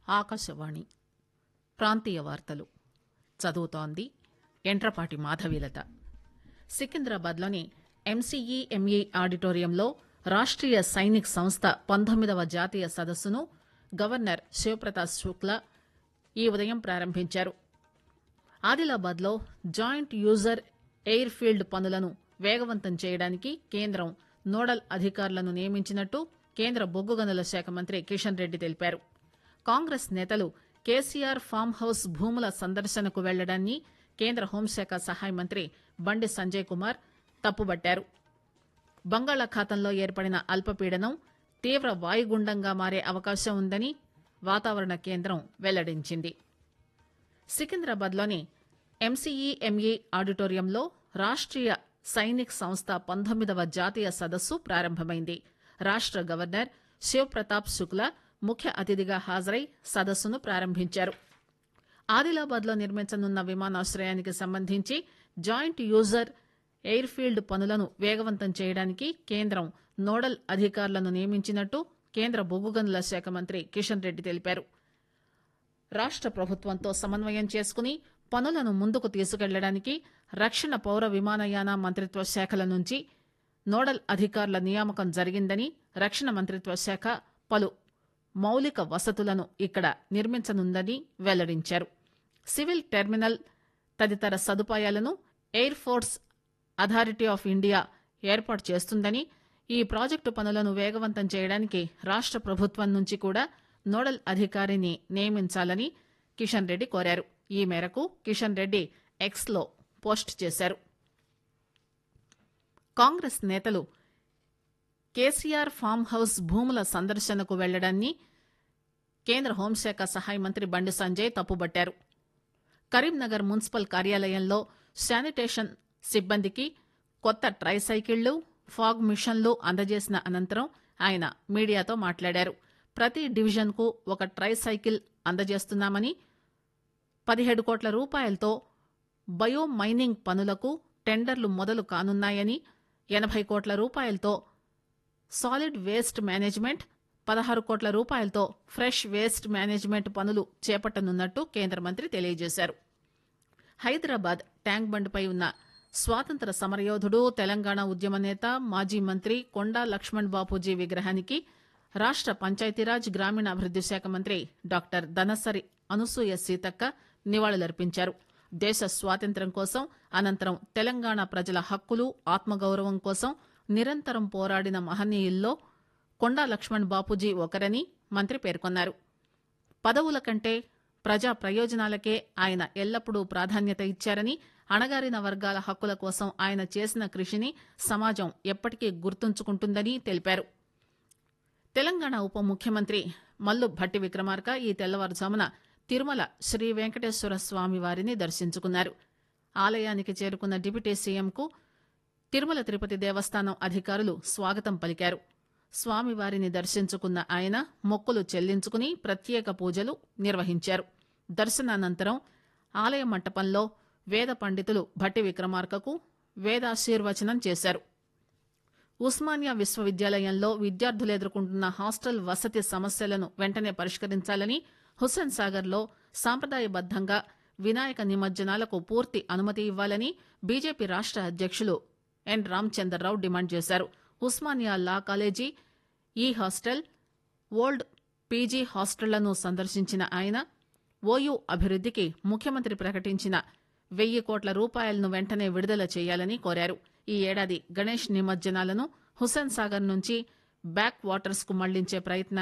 ఆకాశవాణి ప్రాంతీయ వార్తలు చదువుతోంది ఎంట్రపాటి మాధవీలత సికింద్రాబాద్లోని ఎంసీఈ ఎంఈ ఆడిటోరియంలో రాష్ట్రీయ సైనిక్ సంస్థ పంతొమ్మిదవ జాతీయ సదస్సును గవర్నర్ శివప్రతాప్ శుక్లా ఈ ఉదయం ప్రారంభించారు ఆదిలాబాద్లో జాయింట్ యూజర్ ఎయిర్ ఫీల్డ్ పనులను వేగవంతం చేయడానికి కేంద్రం నోడల్ అధికారులను నియమించినట్టు కేంద్ర బొగ్గు గనుల శాఖ మంత్రి కిషన్ రెడ్డి తెలిపారు కాంగ్రెస్ నేతలు కేసీఆర్ ఫామ్ హౌస్ భూముల సందర్శనకు వెళ్లడాన్ని కేంద్ర హోంశాఖ సహాయ మంత్రి బండి సంజయ్ కుమార్ తప్పుబట్టారు బంగాళాఖాతంలో ఏర్పడిన అల్పపీడనం తీవ్ర వాయుగుండంగా మారే అవకాశం ఉందని వాతావరణ కేంద్రం వెల్లడించింది సికింద్రాబాద్లోని ఎంసీఈ ఎంఈ ఆడిటోరియంలో రాష్ట్రీయ సైనిక్ సంస్థ పంతొమ్మిదవ జాతీయ సదస్సు ప్రారంభమైంది రాష్ట్ర గవర్నర్ శివప్రతాప్ శుక్లా ముఖ్య అతిథిగా హాజరై సదస్సును ప్రారంభించారు ఆదిలాబాద్లో నిర్మించనున్న విమానాశ్రయానికి సంబంధించి జాయింట్ యూజర్ ఎయిర్ ఫీల్డ్ పనులను వేగవంతం చేయడానికి కేంద్రం నోడల్ అధికారులను నియమించినట్టు కేంద్ర బొగ్గు గనుల శాఖ మంత్రి కిషన్ రెడ్డి తెలిపారు రాష్ట్ర ప్రభుత్వంతో సమన్వయం చేసుకుని పనులను ముందుకు తీసుకెళ్లడానికి రక్షణ పౌర విమానయాన మంత్రిత్వ శాఖల నుంచి నోడల్ అధికారుల నియామకం జరిగిందని రక్షణ మంత్రిత్వ శాఖ పలు మౌలిక వసతులను ఇక్కడ నిర్మించనుందని వెల్లడించారు సివిల్ టెర్మినల్ తదితర సదుపాయాలను air force authority of India ఏర్పాటు చేస్తుందని ఈ ప్రాజెక్టు పనులను వేగవంతం చేయడానికి రాష్ట్ర ప్రభుత్వం నుంచి కూడా నోడల్ అధికారిని నియమించాలని కిషన్ రెడ్డి కోరారు ఈ మేరకు కిషన్ రెడ్డి ఎక్స్ లో పోస్ట్ చేశారు కాంగ్రెస్ నేతలు కేసీఆర్ ఫామ్ హౌస్ భూముల సందర్శనకు వెళ్లడాన్ని కేంద్ర హోంశాఖ సహాయ మంత్రి బండి సంజయ్ తప్పుబట్టారు కరీంనగర్ మున్సిపల్ కార్యాలయంలో శానిటేషన్ సిబ్బందికి కొత్త ట్రైసైకిళ్లు ఫాగ్ మిషన్లు అందజేసిన అనంతరం ఆయన మీడియాతో మాట్లాడారు ప్రతి డివిజన్ కు ఒక ట్రైసైకిల్ అందజేస్తున్నామని పదిహేడు కోట్ల రూపాయలతో బయో మైనింగ్ పనులకు టెండర్లు మొదలు కానున్నాయని ఎనభై కోట్ల రూపాయలతో సాలిడ్ వేస్ట్ మేనేజ్మెంట్ పదహారు కోట్ల రూపాయలతో ఫ్రెష్ వేస్ట్ మేనేజ్మెంట్ పనులు చేపట్టనున్నట్టు కేంద్ర మంత్రి తెలియజేశారు హైదరాబాద్ ట్యాంక్ బండ్పై ఉన్న స్వాతంత్ర సమరయోధుడు తెలంగాణ ఉద్యమ నేత మాజీ మంత్రి కొండా లక్ష్మణ్ బాపూజీ విగ్రహానికి రాష్ట పంచాయతీరాజ్ గ్రామీణాభివృద్ది శాఖ మంత్రి డాక్టర్ దనసరి అనసూయ సీతక్క నివాళులర్పించారు దేశ స్వాతంత్ర్యం కోసం అనంతరం తెలంగాణ ప్రజల హక్కులు ఆత్మగౌరవం కోసం నిరంతరం పోరాడిన మహనీయుల్లో కొండా లక్ష్మణ్ బాపూజీ ఒకరని మంత్రి పేర్కొన్నారు పదవుల కంటే ప్రజా ప్రయోజనాలకే ఆయన ఎల్లప్పుడూ ప్రాధాన్యత ఇచ్చారని అణగారిన వర్గాల హక్కుల కోసం ఆయన చేసిన కృషిని సమాజం ఎప్పటికీ గుర్తుంచుకుంటుందని తెలిపారు తెలంగాణ ఉప ముఖ్యమంత్రి మల్లు భట్టి విక్రమార్క ఈ తెల్లవారుజామున తిరుమల శ్రీ వెంకటేశ్వర స్వామి వారిని దర్శించుకున్నారు ఆలయానికి చేరుకున్న డిప్యూటీ సీఎంకు తిరుమల తిరుపతి దేవస్థానం అధికారులు స్వాగతం పలికారు స్వామివారిని దర్శించుకున్న ఆయన మొక్కులు చెల్లించుకుని ప్రత్యేక పూజలు నిర్వహించారు దర్శనానంతరం ఆలయ మంటపంలో వేద పండితులు భట్టి విక్రమార్కకు వేదాశీర్వచనం చేశారు ఉస్మానియా విశ్వవిద్యాలయంలో విద్యార్థులు ఎదుర్కొంటున్న హాస్టల్ వసతి సమస్యలను వెంటనే పరిష్కరించాలని హుస్సేన్ సాగర్ లో సాంప్రదాయబద్దంగా వినాయక నిమజ్జనాలకు పూర్తి అనుమతి ఇవ్వాలని బీజేపీ రాష్ట అధ్యక్షులు ఎన్ రామచంద్రరావు డిమాండ్ చేశారు ఉస్మానియా లా కాలేజీ ఈ హాస్టల్ ఓల్డ్ పీజీ హాస్టళ్లను సందర్శించిన ఆయన ఓయూ అభివృద్దికి ముఖ్యమంత్రి ప్రకటించిన వెయ్యి కోట్ల రూపాయలను వెంటనే విడుదల చేయాలని కోరారు ఈ ఏడాది గణేష్ నిమజ్జనాలను హుస్సేన్ సాగర్ నుంచి బ్యాక్ వాటర్స్ కు మళ్లించే ప్రయత్నాన్ని